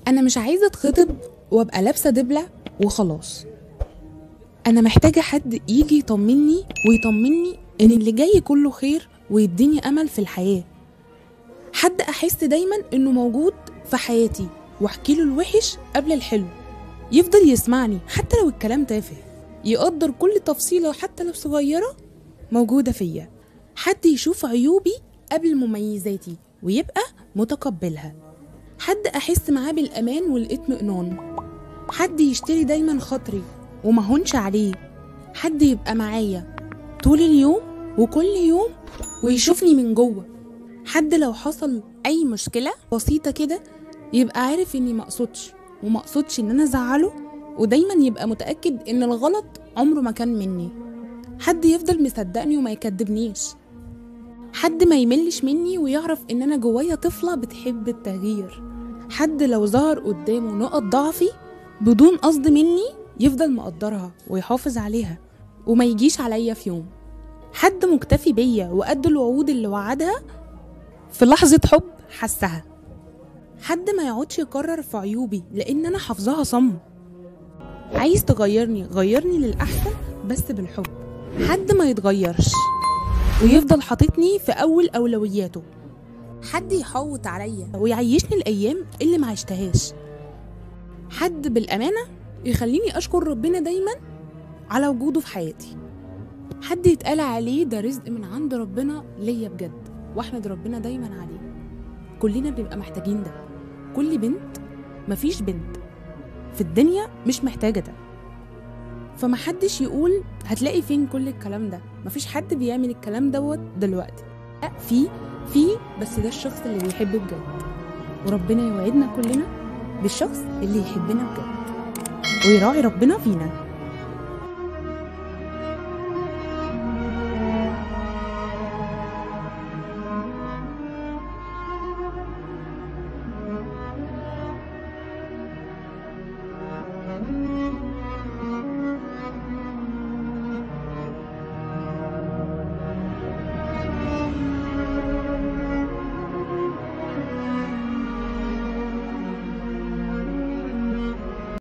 انا مش عايزه اتخطب وابقى لابسه دبله وخلاص انا محتاجه حد يجي يطمني ويطمني ان اللي جاي كله خير ويديني امل في الحياه حد احس دايما انه موجود في حياتي واحكي له الوحش قبل الحلو يفضل يسمعني حتى لو الكلام تافه يقدر كل تفصيله حتى لو صغيره موجوده فيا حد يشوف عيوبي قبل مميزاتي ويبقى متقبلها حد احس معاه بالامان والاطمئنان حد يشتري دايما خاطري وما هونش عليه حد يبقى معايا طول اليوم وكل يوم ويشوفني من جوه حد لو حصل اي مشكله بسيطه كده يبقى عارف اني مقصودش ومقصودش ان انا ازعله ودايما يبقى متاكد ان الغلط عمره ما كان مني حد يفضل مصدقني وما يكدبنيش حد ما يملش مني ويعرف ان انا جوايا طفله بتحب التغيير حد لو ظهر قدامه نقط ضعفي بدون قصد مني يفضل مقدرها ويحافظ عليها وما يجيش عليا في يوم حد مكتفي بيا وقد الوعود اللي وعدها في لحظة حب حسها حد ما يقعدش يكرر في عيوبي لأن أنا حافظاها صم عايز تغيرني غيرني للأحسن بس بالحب حد ما يتغيرش ويفضل حاططني في أول أولوياته حد يحوط عليا ويعيشني الأيام اللي ما عشتهاش حد بالأمانة يخليني أشكر ربنا دايما على وجوده في حياتي حد يتقال عليه ده رزق من عند ربنا ليا بجد واحمد ربنا دايما عليه كلنا بنبقى محتاجين ده كل بنت مفيش بنت في الدنيا مش محتاجة ده فمحدش يقول هتلاقي فين كل الكلام ده مفيش حد بيعمل الكلام دوت دلوقتي لا في في بس ده الشخص اللي بيحب بجد وربنا يوعدنا كلنا بالشخص اللي يحبنا بجد ويراعي ربنا فينا